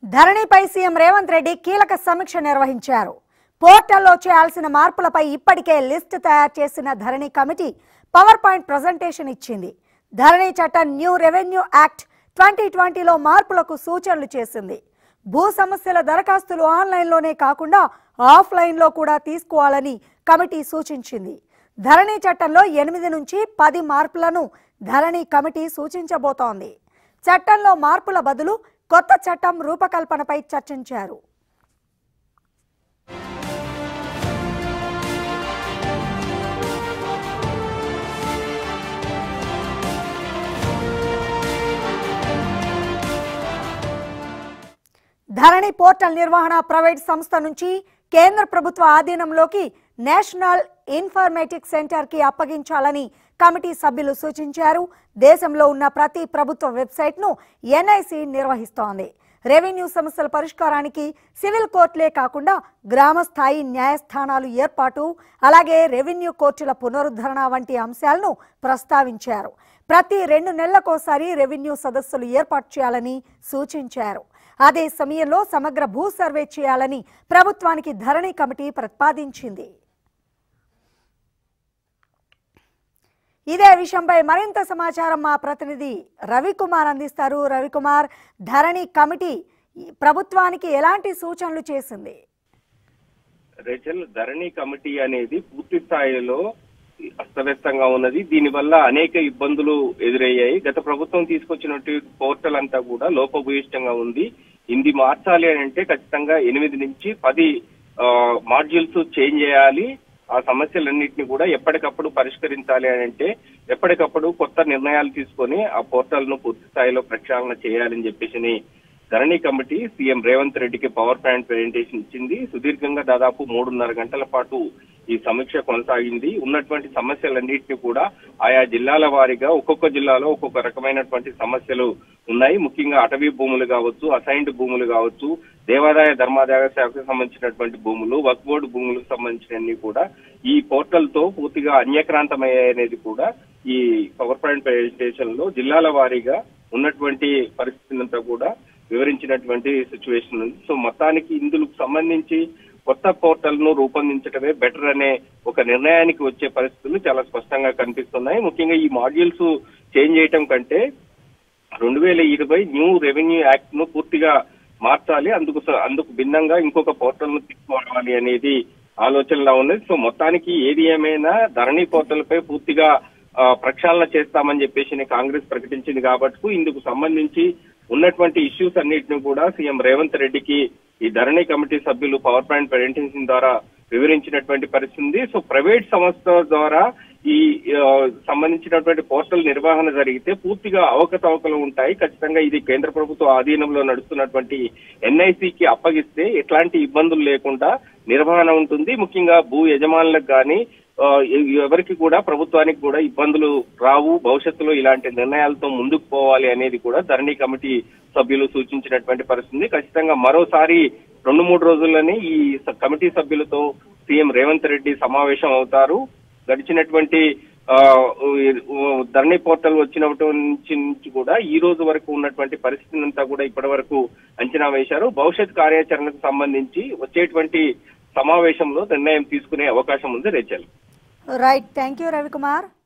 ధరణిపై CM Revanth Reddy కీలక సమీక్ష నిర్వహించారు పోర్టల్లో చేయాల్సిన మార్పులపై ఇప్పటికే లిస్టు తయారు చేసిన Dharani committee PowerPoint presentation ఇచ్చింది ధరణి చట్టం న్యూ రెవెన్యూ యాక్ట్ ట్వంటీ ట్వంటీలో మార్పులకు సూచనలు చేసింది భూ సమస్యల దరఖాస్తులు ఆన్లైన్లోనే కాకుండా ఆఫ్లైన్లో కూడా తీసుకోవాలని కమిటీ సూచించింది ధరణి చట్టంలో ఎనిమిది నుంచి పది మార్పులను ధరణి కమిటీ సూచించబోతోంది చట్టంలో మార్పుల బదులు కొత్త చట్టం రూపకల్పనపై చర్చించారు ధరణి పోర్టల్ నిర్వహణ ప్రైవేట్ సంస్థ నుంచి కేంద్ర ప్రభుత్వ ఆధీనంలోకి నేషనల్ ఇన్ఫర్మేటిక్ సెంటర్ కి అప్పగించాలని కమిటీ సభ్యులు సూచించారు దేశంలో ఉన్న ప్రతి ప్రభుత్వ వెబ్సైట్ ను ఎన్ఐసి నిర్వహిస్తోంది రెవెన్యూ సమస్యల పరిష్కారానికి సివిల్ కోర్టులే కాకుండా గ్రామ స్థాయి న్యాయస్థానాలు ఏర్పాటు అలాగే రెవెన్యూ కోర్టుల పునరుద్ధరణ వంటి అంశాలను ప్రస్తావించారు ప్రతి రెండు నెలలకోసారి రెవెన్యూ సదస్సులు ఏర్పాటు చేయాలని సూచించారు అదే సమయంలో సమగ్ర భూ సర్వే చేయాలని ప్రభుత్వానికి ధరణి కమిటీ ప్రతిపాదించింది ఇదే విషయంపై మరింత సమాచారం మా ప్రతినిధి రవికుమార్ అందిస్తారు రవికుమార్ ధరణి కమిటీ ఈ ప్రభుత్వానికి ఎలాంటి సూచనలు చేసింది రేచల్ ధరణి కమిటీ అనేది పూర్తి స్థాయిలో అస్తవ్యస్తంగా ఉన్నది దీనివల్ల అనేక ఇబ్బందులు ఎదురయ్యాయి గత ప్రభుత్వం తీసుకొచ్చినట్టు పోర్టల్ అంతా కూడా లోపభూయిష్టంగా ఉంది ఇది మార్చాలి అని అంటే ఖచ్చితంగా ఎనిమిది నుంచి పది మాడ్యూల్స్ చేంజ్ చేయాలి ఆ సమస్యలన్నింటినీ కూడా ఎప్పటికప్పుడు పరిష్కరించాలి అని అంటే ఎప్పటికప్పుడు కొత్త నిర్ణయాలు తీసుకొని ఆ పోర్టల్ ను పూర్తి స్థాయిలో ప్రక్షాళన చేయాలని చెప్పేసి ధరణి కమిటీ సీఎం రేవంత్ రెడ్డికి పవర్ పాయింట్ ప్రెజెంటేషన్ ఇచ్చింది సుదీర్ఘంగా దాదాపు మూడున్నర గంటల పాటు ఈ సమీక్ష కొనసాగింది ఉన్నటువంటి సమస్యలన్నింటినీ కూడా ఆయా జిల్లాల వారీగా ఒక్కొక్క జిల్లాలో ఒక్కొక్క రకమైనటువంటి సమస్యలు ఉన్నాయి ముఖ్యంగా అటవీ భూములు కావచ్చు అసైన్డ్ భూములు కావచ్చు దేవాదాయ ధర్మాదాయ శాఖకు సంబంధించినటువంటి భూములు వక్ బోర్డు భూములకు సంబంధించినవి కూడా ఈ పోర్టల్ తో పూర్తిగా అన్యక్రాంతమయ్యాయి అనేది కూడా ఈ పవర్ పాయింట్ ప్రెజెంటేషన్ లో జిల్లాల వారీగా ఉన్నటువంటి పరిస్థితినంతా కూడా వివరించినటువంటి సిచ్యువేషన్ ఉంది సో మొత్తానికి ఇందుకు సంబంధించి కొత్త పోర్టల్ ను రూపొందించడమే బెటర్ అనే ఒక నిర్ణయానికి వచ్చే పరిస్థితులు చాలా స్పష్టంగా కనిపిస్తున్నాయి ముఖ్యంగా ఈ మాడ్యూల్స్ చేంజ్ చేయటం కంటే రెండు వేల ఇరవై న్యూ రెవెన్యూ యాక్ట్ ను పూర్తిగా మార్చాలి అందుకు స- అందుకు భిన్నంగా ఇంకొక పోర్టల్ ను తీసుకోవాలి అనేది ఆలోచనలా ఉన్నది సో మొత్తానికి ఏది ఏమైనా ధరణి పోర్టల్ పై పూర్తిగా ఆ, ప్రక్షాళన చేస్తామని చెప్పేసి కాంగ్రెస్ ప్రకటించింది కాబట్టి ఇందుకు సంబంధించి ఉన్నటువంటి ఇష్యూస్ అన్నిటిని కూడా సీఎం రేవంత్ రెడ్డికి ఈ ధరణి కమిటీ సభ్యులు పవర్ పాయింట్ ప్రెజెంటేషన్ ద్వారా వివరించినటువంటి పరిస్థితి ఉంది సో ప్రైవేట్ సంస్థ ద్వారా ఈ ఆ, సంబంధించినటువంటి పోర్టల్ నిర్వహణ జరిగితే పూర్తిగా అవకతవకలు ఉంటాయి ఖచ్చితంగా ఇది కేంద్ర ప్రభుత్వ ఆధీనంలో నడుస్తున్నటువంటి ఎన్ఐసికి అప్పగిస్తే ఎట్లాంటి ఇబ్బందులు లేకుండా నిర్వహణ ఉంటుంది ముఖ్యంగా భూ యజమానులకు కానీ ఆ, ఎ- ఎవరికి కూడా ప్రభుత్వానికి కూడా ఇబ్బందులు రావు భవిష్యత్తులో ఇలాంటి నిర్ణయాలతో ముందుకు పోవాలి అనేది కూడా ధరణి కమిటీ సభ్యులు సూచించినటువంటి పరిస్థితి ఉంది. ఖచ్చితంగా మరోసారి రెండు మూడు రోజుల్లోనే ఈ స- కమిటీ సభ్యులతో సీఎం రేవంత్ రెడ్డి సమావేశం అవుతారు గడిచినటువంటి ఆ, ఉ- ఉ- ధరణి పోర్టల్ వచ్చినప్పటి నుంచి నుంచి కూడా ఈ రోజు వరకు ఉన్నటువంటి పరిస్థితిని అంతా కూడా ఇప్పటి వరకు అంచనా వేశారు భవిష్యత్ కార్యాచరణకు సంబంధించి వచ్చేటువంటి సమావేశంలో నిర్ణయం తీసుకునే అవకాశం ఉంది Rachel right thank you Ravikumar